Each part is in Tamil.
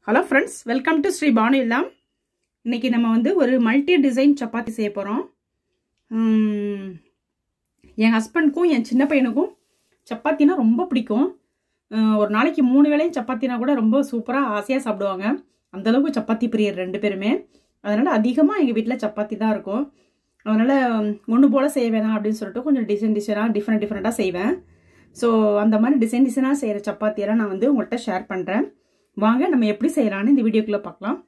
Hello friends welcome to Shri Bhanu இல்லம் இன்னைக்கு நம்ம வந்து ஒரு மல்டி டிசைன் சப்பாத்தி செய்ய போகிறோம் என் ஹஸ்பண்ட்க்கும் என் சின்ன பையனுக்கும் சப்பாத்தினா ரொம்ப பிடிக்கும் உம், ஒரு நாளைக்கு மூணு வேளையும் சப்பாத்தினா கூட ரொம்ப சூப்பராக ஆசையாக சாப்பிடுவாங்க அந்தளவுக்கு சப்பாத்தி பிரியர் ரெண்டு பேருமே அதனால் அதிகமாக எங்கள் வீட்டில் சப்பாத்தி தான் இருக்கும் அதனால் ஒன்று போல் செய்ய வேணாம் அப்படின்னு சொல்லிட்டு கொஞ்சம் டிசைன் டிசைனாக டிஃப்ரெண்ட் டிஃப்ரெண்ட்டாக செய்வேன் ஸோ அந்த மாதிரி டிசைன் டிசைனாக செய்கிற சப்பாத்தியெல்லாம் நான் வந்து உங்கள்கிட்ட ஷேர் பண்ணுறேன் வாங்க நம்ம எப்படி செய்யலாம்னு இந்த வீடியோக்குள்ளே பார்க்கலாம்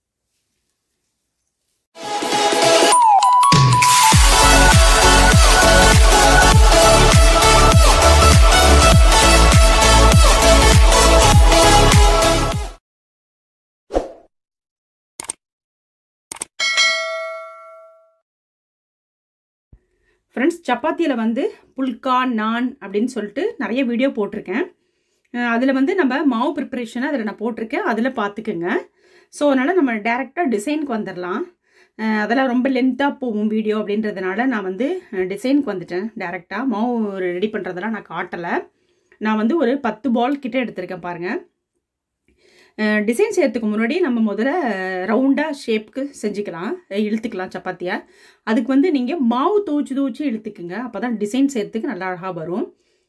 ஃப்ரெண்ட்ஸ் சப்பாத்தியில் வந்து புல்கா நான் அப்படின்னு சொல்லிட்டு நிறைய வீடியோ போட்டிருக்கேன் அதில் வந்து நம்ம மாவு ப்ரிப்பரேஷனை அதில் நான் போட்டிருக்கேன் அதில் பார்த்துக்குங்க ஸோ அதனால் நம்ம டேரெக்டாக டிசைனுக்கு வந்துடலாம் அஹ் அதெல்லாம் ரொம்ப லென்த்தாக போகும் வீடியோ அப்படின்றதுனால நான் வந்து டிசைனுக்கு வந்துட்டேன் டேரெக்டாக மாவு ரெடி பண்ணுறதெல்லாம் நான் காட்டலை நான் வந்து ஒரு பத்து பால் கிட்ட எடுத்திருக்கேன் பாருங்கள் டிசைன் செய்யறதுக்கு முன்னாடி நம்ம முதல்ல ரவுண்டாக ஷேப்புக்கு செஞ்சுக்கலாம் இழுத்துக்கலாம் சப்பாத்தியை அதுக்கு வந்து நீங்கள் மாவு துவச்சி துவச்சி இழுத்துக்குங்க அப்போ தான் டிசைன் செய்யறதுக்கு நல்லா அழகாக வரும்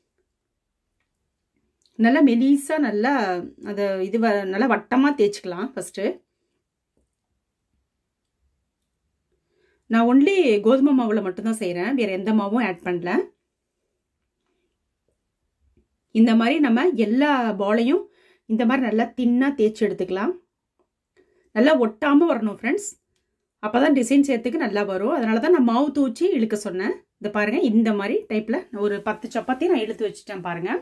நல்லா மெலிசாக நல்லா அதை இது வ நல்லா வட்டமாக தேய்ச்சிக்கலாம் ஃபஸ்ட்டு நான் ஒன்லி கோதுமை மாவில் மட்டும்தான் செய்கிறேன் வேறு எந்த மாவும் ஆட் பண்ணல இந்த மாதிரி நம்ம எல்லா பாலையும் இந்த மாதிரி நல்லா தின்னாக தேய்ச்சி எடுத்துக்கலாம் நல்லா ஒட்டாமல் வரணும் ஃப்ரெண்ட்ஸ் அப்போ தான் டிசைன் செய்யறதுக்கு நல்லா வரும் அதனால தான் நான் மாவு தூச்சி இழுக்க சொன்னேன் இந்த பாருங்கள் இந்த மாதிரி டைப்பில் ஒரு பத்து சப்பாத்தி நான் இழுத்து வச்சுட்டேன் பாருங்கள்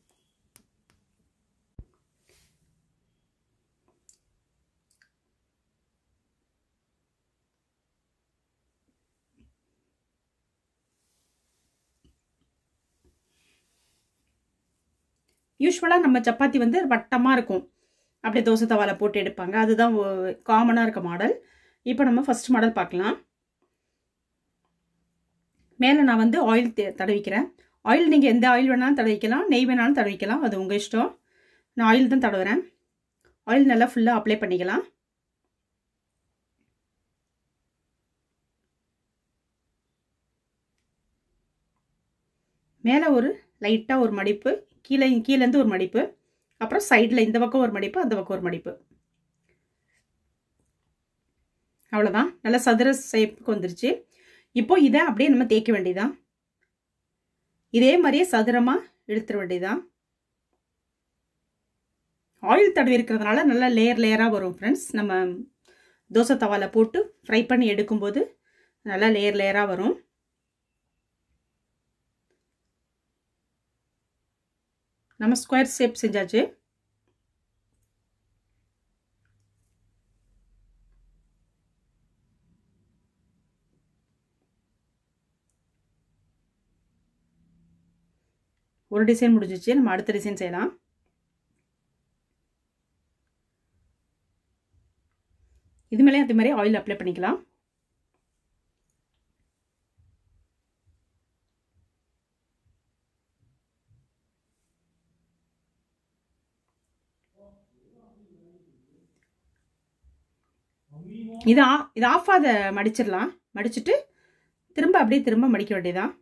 யூஸ்வலாக நம்ம சப்பாத்தி வந்து வட்டமாக இருக்கும் அப்படியே தோசை தவாவில் போட்டு எடுப்பாங்க அதுதான் காமனாக இருக்க மாடல் இப்போ நம்ம ஃபஸ்ட் மாடல் பார்க்கலாம் மேலே நான் வந்து ஆயில் தடவிக்கிறேன் ஆயில் நீங்கள் எந்த ஆயில் வேணாலும் தடவிக்கலாம் நெய் வேணாலும் தடவிக்கலாம் அது உங்கள் இஷ்டம் நான் ஆயில் தான் தடவுறேன் ஆயில் நல்லா ஃபுல்லாக அப்ளை பண்ணிக்கலாம் மேலே ஒரு லைட்டாக ஒரு மடிப்பு கீழே கீழேருந்து ஒரு மடிப்பு அப்புறம் சைடில் இந்த பக்கம் ஒரு மடிப்பு அந்த பக்கம் ஒரு மடிப்பு அவ்வளோதான் நல்லா சதுர ஷேப்புக்கு வந்துருச்சு இப்போ இதை அப்படியே நம்ம தேய்க்க வேண்டியதான் இதே மாதிரியே சதுரமாக இழுத்துட வேண்டியதான் ஆயில் தடவி இருக்கிறதுனால நல்லா லேயர் லேயராக வரும் ஃப்ரெண்ட்ஸ் நம்ம தோசை தவாவில் போட்டு ஃப்ரை பண்ணி எடுக்கும்போது நல்லா லேயர் லேயராக வரும் நம்ம ஸ்கொயர் ஷேப் செஞ்சாச்சு ஒரு டிசைன் முடிஞ்சிச்சு நம்ம அடுத்த டிசைன் செய்யலாம் இது மேலே அதே மாதிரி ஆயில் அப்ளை பண்ணிக்கலாம் இது ஆ இது ஆஃப் ஆத மடிச்சிடலாம் மடிச்சுட்டு திரும்ப அப்படியே திரும்ப மடிக்க வேண்டியதான்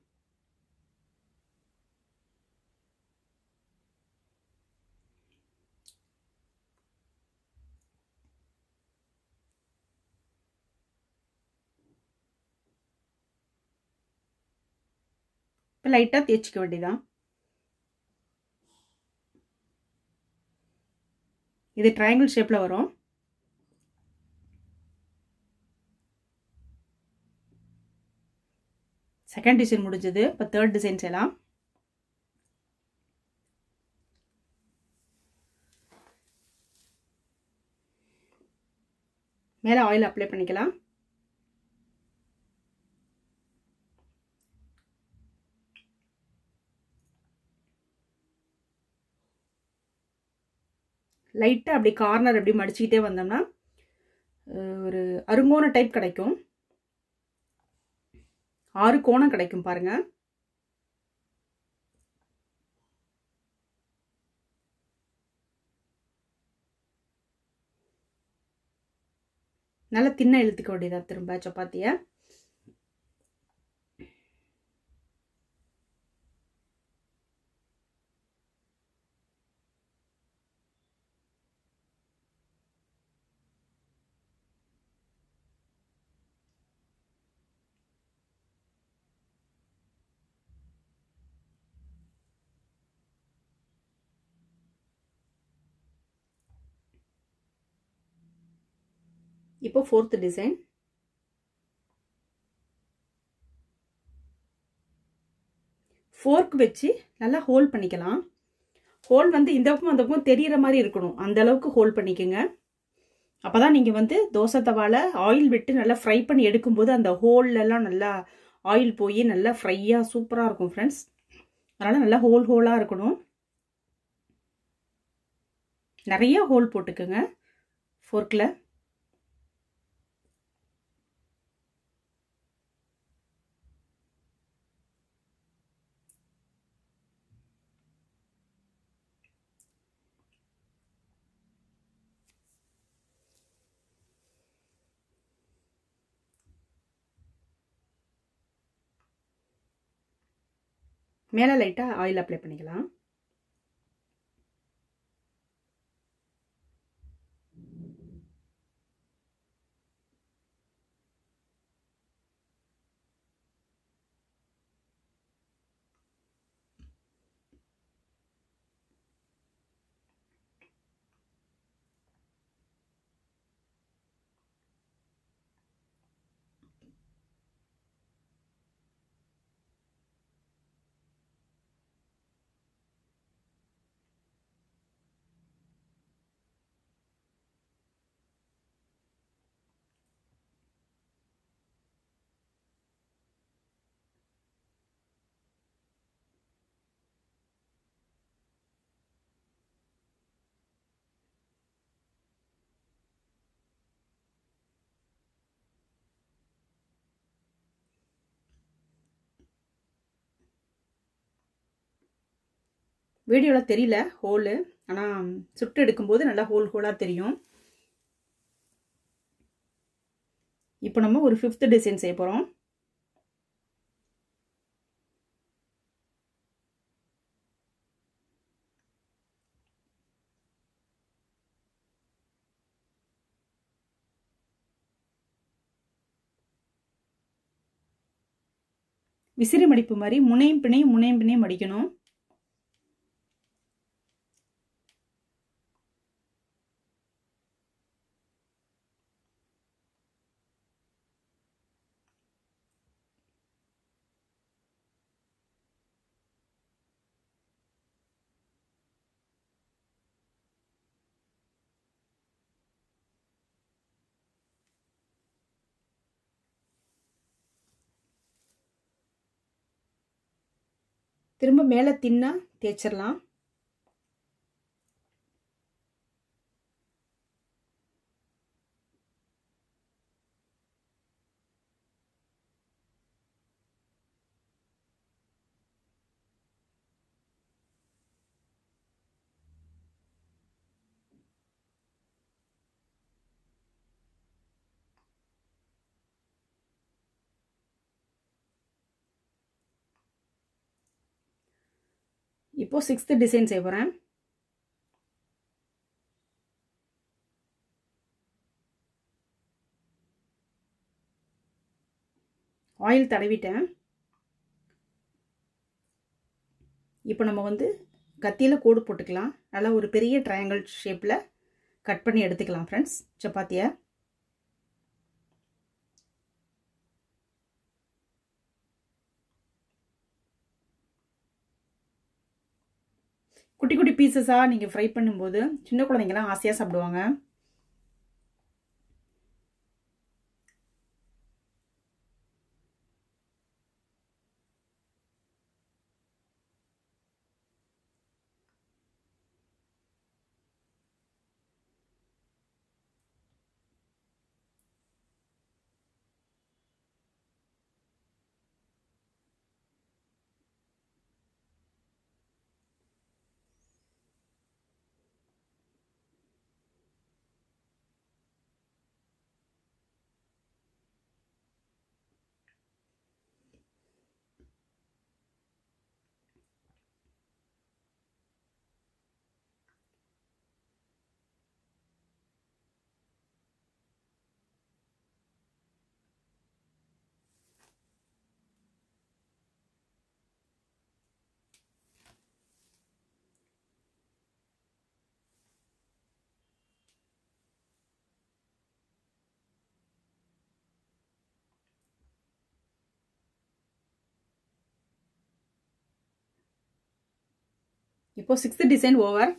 இப்போ லைட்டாக தேய்ச்சிக்க வேண்டியதான் இது ட்ரையாங்கிள் ஷேப்பில் வரும் செகண்ட் டிசைன் முடிஞ்சது இப்போ தேர்ட் டிசைன் செய்யலாம் மேலே ஆயில் அப்ளை பண்ணிக்கலாம் லைட்டாக அப்படி கார்னர் அப்படி மடிச்சுக்கிட்டே வந்தோம்னா ஒரு அருங்கோண டைப் கிடைக்கும் ஆறு கோணம் கிடைக்கும் பாருங்க நல்லா தின்ன இழுத்துக்க வேண்டியதா திரும்ப சப்பாத்தியை இப்போ ஃபோர்த் டிசைன் ஃபோர்க் வச்சு நல்லா ஹோல்ட் பண்ணிக்கலாம் ஹோல் வந்து இந்த பக்கம் அந்த பக்கம் தெரியிற மாதிரி இருக்கணும் அந்த அளவுக்கு ஹோல்ட் பண்ணிக்கோங்க அப்போ தான் நீங்கள் வந்து தோசை தவாவில் ஆயில் விட்டு நல்லா ஃப்ரை பண்ணி எடுக்கும்போது அந்த ஹோல்லலாம் நல்லா ஆயில் போய் நல்லா ஃப்ரையாக சூப்பராக இருக்கும் ஃப்ரெண்ட்ஸ் அதனால் நல்லா ஹோல் ஹோலாக இருக்கணும் நிறைய ஹோல் போட்டுக்கோங்க ஃபோர்க்கில் மேலே லைட்டாக ஆயில் அப்ளை பண்ணிக்கலாம் வீடியோவில் தெரியல ஹோலு ஆனால் சுட்டு எடுக்கும்போது நல்லா ஹோல் ஹோலாக தெரியும் இப்போ நம்ம ஒரு ஃபிஃப்த் டிசைன் செய்ய போகிறோம் விசிறி மடிப்பு மாதிரி முனையும் பிணையும் முனையும் பிணையும் மடிக்கணும் திரும்ப மேலே தின்னா தேய்ச்சிடலாம் இப்போ சிக்ஸ்த் டிசைன் செய்ய போகிறேன் ஆயில் தடவிட்டேன் இப்போ நம்ம வந்து கத்தியில் கோடு போட்டுக்கலாம் நல்லா ஒரு பெரிய ட்ரையாங்கிள் ஷேப்பில் கட் பண்ணி எடுத்துக்கலாம் ஃப்ரெண்ட்ஸ் சப்பாத்தியை குட்டி குட்டி பீசஸாக நீங்கள் ஃப்ரை பண்ணும்போது சின்ன குழந்தைங்கலாம் ஆசையாக சாப்பிடுவாங்க இப்போ சிக்ஸ்த் டிசைன் ஓவர்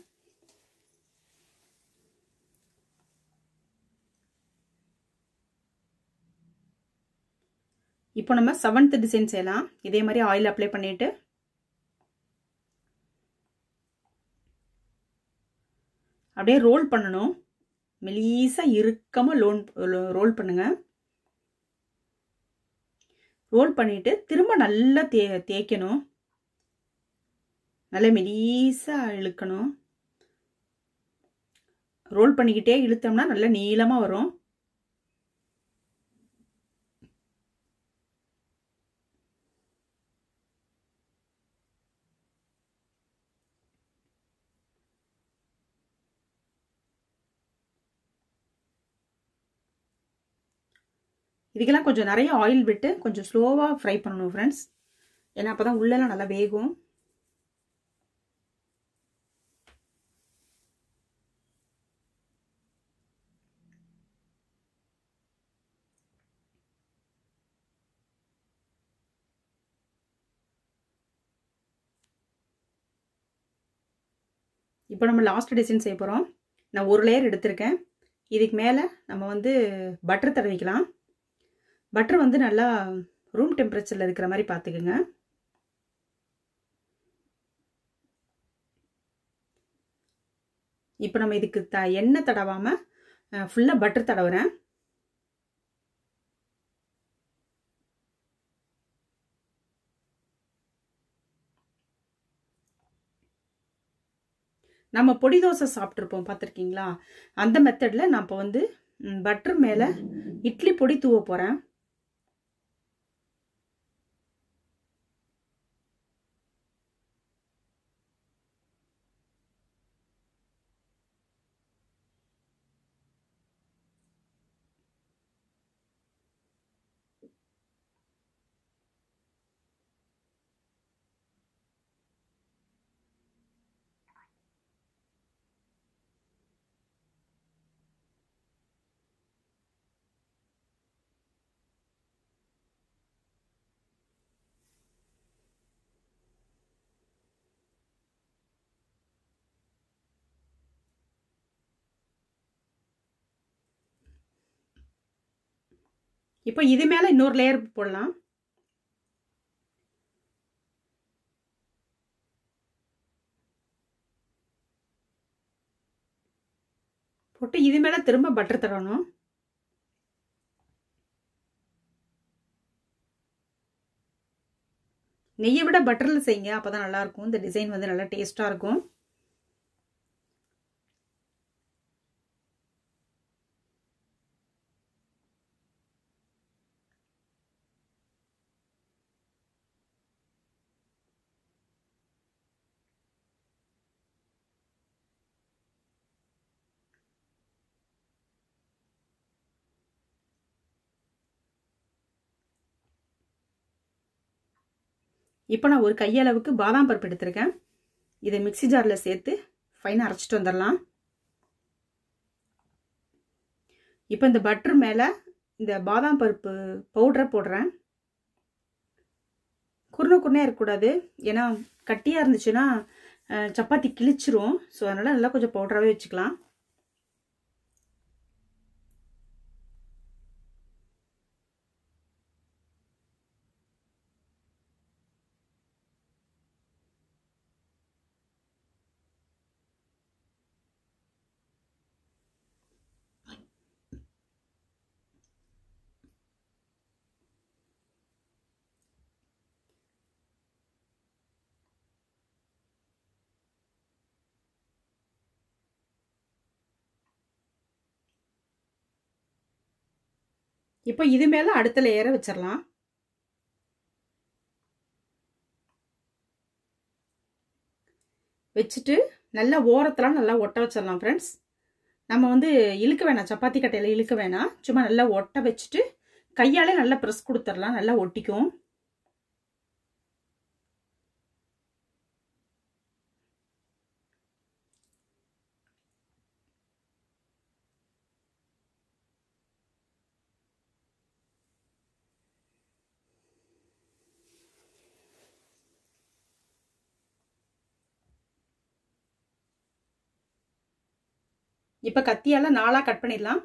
இப்போ நம்ம செவன்த் டிசைன் செய்யலாம் இதே மாதிரி ஆயில் அப்ளை பண்ணிட்டு அப்படியே ரோல் பண்ணணும் மெலீஸாக இறுக்கமாக லோன் ரோல் பண்ணுங்க ரோல் பண்ணிட்டு திரும்ப நல்லா தே தேய்க்கணும் நல்லா மெலீஸாக இழுக்கணும் ரோல் பண்ணிக்கிட்டே இழுத்தோம்னா நல்லா நீளமாக வரும் இதுக்கெல்லாம் கொஞ்சம் நிறைய ஆயில் விட்டு கொஞ்சம் ஸ்லோவாக ஃப்ரை பண்ணணும் ஃப்ரெண்ட்ஸ் ஏன்னா அப்போ தான் உள்ளெல்லாம் நல்லா வேகும் இப்போ நம்ம லாஸ்ட் டிசைன் செய்ய போகிறோம் நான் ஒரு லேயர் எடுத்திருக்கேன் இதுக்கு மேலே நம்ம வந்து பட்டர் தடவிக்கலாம் பட்டர் வந்து நல்லா ரூம் டெம்பரேச்சரில் இருக்கிற மாதிரி பார்த்துக்குங்க இப்போ நம்ம இதுக்கு த எண்ணெய் தடவாமல் ஃபுல்லாக பட்டர் தடவுறேன் நம்ம பொடி தோசை சாப்பிட்ருப்போம் பார்த்துருக்கீங்களா அந்த மெத்தடில் நான் இப்போ வந்து பட்டர் மேலே இட்லி பொடி தூவ போகிறேன் இப்போ இது மேலே இன்னொரு லேயர் போடலாம் போட்டு இது மேலே திரும்ப பட்டர் தரணும் நெய்யை விட பட்டரில் செய்யுங்க அப்போ தான் நல்லாயிருக்கும் இந்த டிசைன் வந்து நல்லா டேஸ்ட்டாக இருக்கும் இப்போ நான் ஒரு கையளவுக்கு பாதாம் பருப்பு எடுத்திருக்கேன் இதை மிக்சி ஜாரில் சேர்த்து ஃபைனாக அரைச்சிட்டு வந்துடலாம் இப்போ இந்த பட்டர் மேலே இந்த பாதாம் பருப்பு பவுடரை போடுறேன் குருணை குருணையாக இருக்கக்கூடாது ஏன்னா கட்டியாக இருந்துச்சுன்னா சப்பாத்தி கிழிச்சிரும் ஸோ அதனால் நல்லா கொஞ்சம் பவுடராகவே வச்சுக்கலாம் இப்போ இது மேலே அடுத்த லேயரை வச்சிடலாம் வச்சுட்டு நல்லா ஓரத்தில் நல்லா ஒட்ட வச்சிடலாம் ஃப்ரெண்ட்ஸ் நம்ம வந்து இழுக்க வேணாம் சப்பாத்தி கட்டையில் இழுக்க வேணாம் சும்மா நல்லா ஒட்ட வச்சுட்டு கையாலே நல்லா ப்ரெஸ் கொடுத்துடலாம் நல்லா ஒட்டிக்கும் இப்போ கத்தியால் நாலாக கட் பண்ணிடலாம்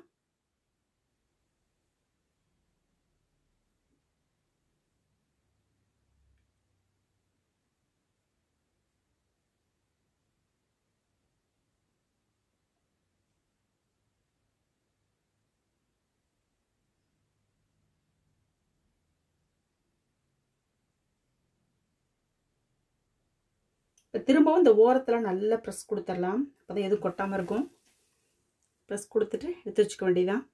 இப்போ திரும்பவும் இந்த ஓரத்தில் நல்லா ப்ரெஸ் கொடுத்துடலாம் அப்போ தான் எதுவும் கொட்டாமல் இருக்கும் ப்ரெஸ் கொடுத்துட்டு எடுத்து வச்சுக்க வேண்டியதான்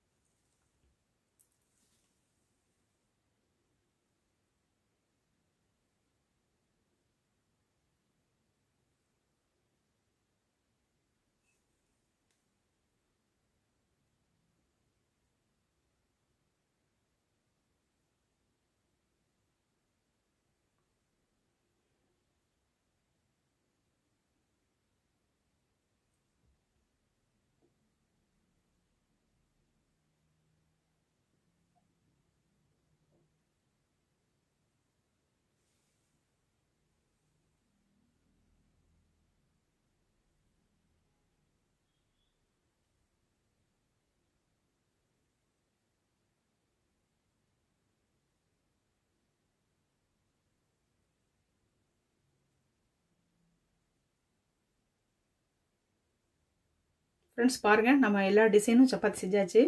ஃப்ரெண்ட்ஸ் பாருங்கள் நம்ம எல்லா டிசைனும் சப்பாத்தி செஞ்சாச்சு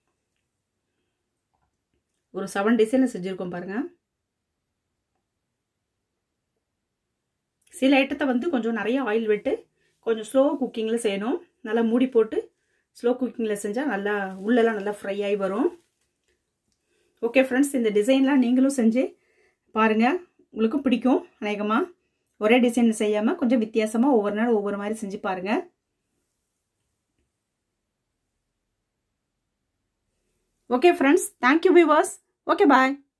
ஒரு செவன் டிசைனில் செஞ்சுருக்கோம் பாருங்கள் சில ஐட்டத்தை வந்து கொஞ்சம் நிறைய ஆயில் விட்டு கொஞ்சம் ஸ்லோ குக்கிங்கில் செய்யணும் நல்லா மூடி போட்டு ஸ்லோ குக்கிங்கில் செஞ்சால் நல்லா உள்ளெல்லாம் நல்லா ஃப்ரை ஆகி வரும் ஓகே ஃப்ரெண்ட்ஸ் இந்த டிசைன்லாம் நீங்களும் செஞ்சு பாருங்கள் உங்களுக்கும் பிடிக்கும் அநேகமாக ஒரே டிசைன் செய்யாமல் கொஞ்சம் வித்தியாசமாக ஒவ்வொரு நாள் ஒவ்வொரு மாதிரி செஞ்சு பாருங்கள் Okay friends, thank you viewers. Okay, bye.